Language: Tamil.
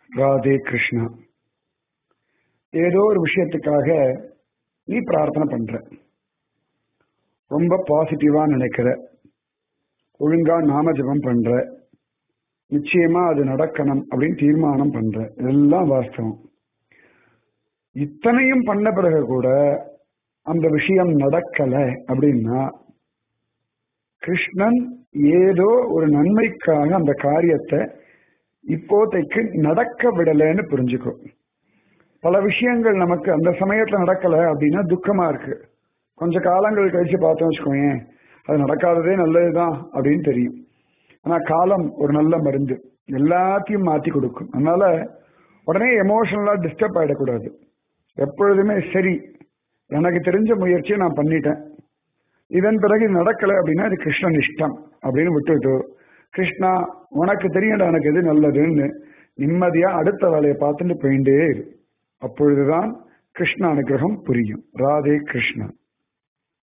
ராதே கிருஷ்ணா ஏதோ ஒரு விஷயத்துக்காக நீ பிரார்த்தனை பண்ற ரொம்ப பாசிட்டிவா நினைக்கிற ஒழுங்கா நாம ஜபம் பண்ற நிச்சயமா அது நடக்கணும் அப்படின்னு தீர்மானம் பண்ற இதெல்லாம் வாஸ்தவம் இத்தனையும் பண்ண பிறகு கூட அந்த விஷயம் நடக்கல அப்படின்னா கிருஷ்ணன் ஏதோ ஒரு நன்மைக்காக அந்த காரியத்தை இப்போதைக்கு நடக்க விடலைன்னு புரிஞ்சுக்கோ பல விஷயங்கள் நமக்கு அந்த சமயத்துல நடக்கல அப்படின்னா துக்கமா இருக்கு கொஞ்ச காலங்கள் கழிச்சு பார்த்தோம் வச்சுக்கோங்க அது நடக்காததே நல்லதுதான் அப்படின்னு தெரியும் ஆனா காலம் ஒரு நல்ல மருந்து எல்லாத்தையும் மாத்தி கொடுக்கும் அதனால உடனே எமோஷனலா டிஸ்டர்ப் ஆயிடக்கூடாது எப்பொழுதுமே சரி எனக்கு தெரிஞ்ச முயற்சியை நான் பண்ணிட்டேன் இதன் பிறகு இது நடக்கல அப்படின்னா இது கிருஷ்ணன் இஷ்டம் அப்படின்னு விட்டுட்டு கிருஷ்ணா உனக்கு தெரியல எனக்கு எது நல்லதுன்னு நிம்மதியா அடுத்த வேலையை பார்த்துட்டு போயிட்டே இரு அப்பொழுதுதான் கிருஷ்ண அனுகிரகம் புரியும் ராதே கிருஷ்ணா